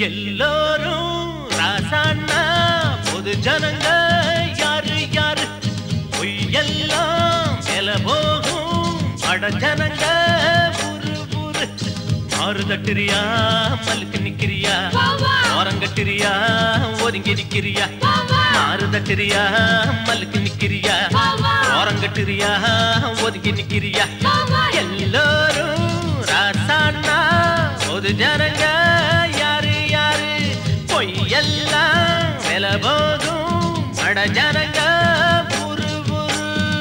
எல்லோரும் ராசாண்ணா பொது ஜனங்க யாரு யாரு பொய்யெல்லாம் மேல போகும் அட ஜனங்க ஊரு ஊரு ஆறு தட்டுறியா மலுக்கு நிக்கிறியா ஓரங்கட்டுறியா ஒதுங்கி நிக்கிறியா ஆறு தட்டுறியா மலுக்கு நிக்கிறியா ஓரங்கட்டுறியா ஒதுங்கி நிக்கிறியா எல்லோரும் ராசாண்ணா ஒரு ஜனங்க யாரு யாரு பொய்யெல்லாம் வில போகும் அட ஜனங்க ஊரு ஊரு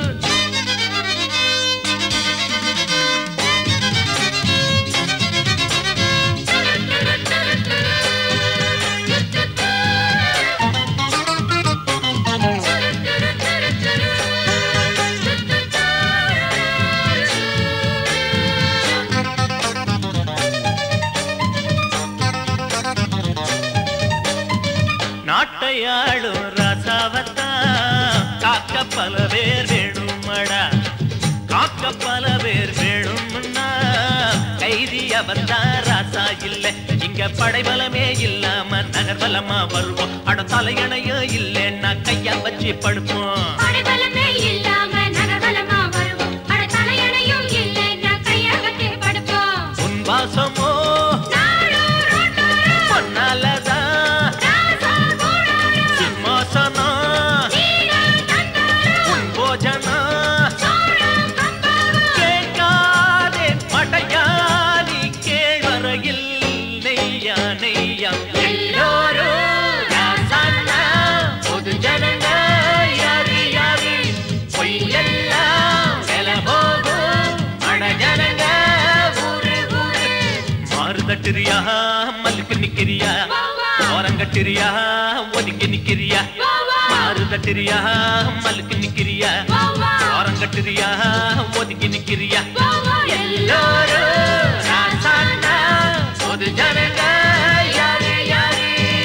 நாட்டையாளும் ரசாவத்தான் காக்க பல பேர் வேணுமடா காக்க பல பேர் வேணும்னா கைதி அவன்தான் ராசா இல்ல இங்க படைபலமே இல்லாம நகர்பலமா வருவோம் அட தலையணையும் இல்லைன்னா கையா வச்சு படுப்போம் படைபலமே இல்லாம நகர்வலமா வருவோம். அட தலையணையும் இல்லைன்னா கையகத்தே படுப்போம். உன் வாசமோ நாடோர் ரோட்டோரம், பொன்னாலதான் ராசா கூடாரம், சிம்மாசனம் நீடல் தந்தாரம், உன் போஜனம் சோழம் கம்பாரம். கேட்காதே படையாளி கேழ்வரையில் நெய்யா நெய்யா எல்லோரும் ராசாண்ணா, பொது ஜனங்க யாரு யாரு பொய்யெல்லாம் வில போகும் அட ஜனங்க ஊரு ஊரு மாறு தட்டுறியா மல்லுக்கு நிக்கிறியா வா, வா. ஓரங்கட்டுறியா ஒதுங்கி நிக்கிறியா வா, வா. மாறு தட்டுறியா மல்லுக்கு நிக்கிறியா வா, வா. ஓரங்கட்டுறியா ஒதுங்கி நிக்கிறியா வா, வா. எல்லோரும் ராசாண்ணா, பொது ஜனங்க யாரு யாரு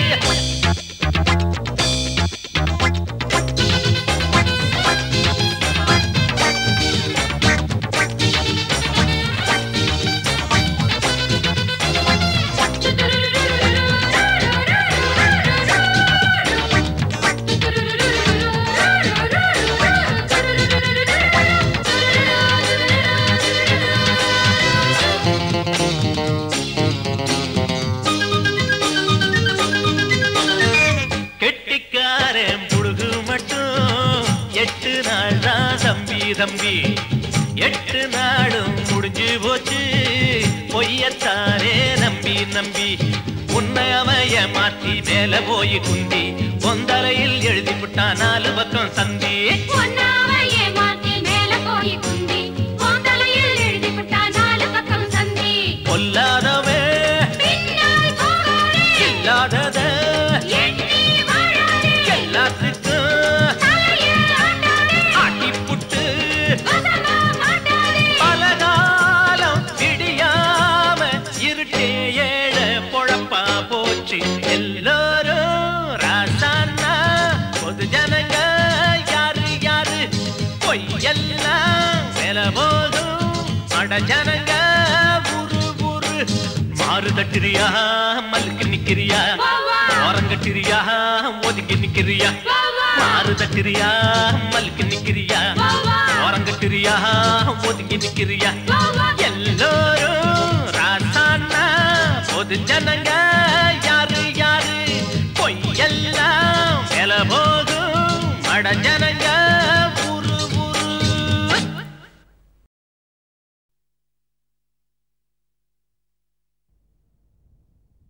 கெட்டிக்காரன் புழுகு மட்டும் எட்டு நாள் தான் தம்பி தம்பி எட்டு நாளும் முடிஞ்சு போச்சு பொய்யத்தாரே நம்பி நம்பி உன்னை அமைய மாத்தி மேல போய் குந்தி பொந்தலையில் எழுதி விட்டான் நாலு பக்கம் சந்தி பொன்னாவையே மாத்தி மேல போய் குந்தி உன் தலையில் எழுதிவிட்டா நாலு பக்கம் சந்தி பொல்லாதவே பின்னால் போகாதே இல்லாதத எண்ணி வாழாதே எல்லாத்துக்கும் தலையில் ஆட்டாதே ஆட்டிப்புட்டு வசமா மாட்டாதே பலகாலம் விடியாம இருட்டே ஏழ பொழப்பா போச்சு எல்லாரும் ராசாண்ணா பொது ஜனங்க யாரு யாரு பொய்யெல்லாம் மேல போதும் அட ஜனங்க ஊரு ஊரு மாறு தட்டுறியா மல்லுக்கு நிக்கிறியா வா, வா. ஓரங்கட்டுறியா ஒதுங்கி நிக்கிறியா வா, வா. மாறு தட்டுறியா மல்லுக்கு நிக்கிறியா வா, வா. ஓரங்கட்டுறியா ஒதுங்கி நிக்கிறியா வா, வா. எல்லோரும் ராசாண்ணா பொது ஜனங்க யாரு யாரு பொய்யெல்லாம் மேல போகும் அட ஜனங்க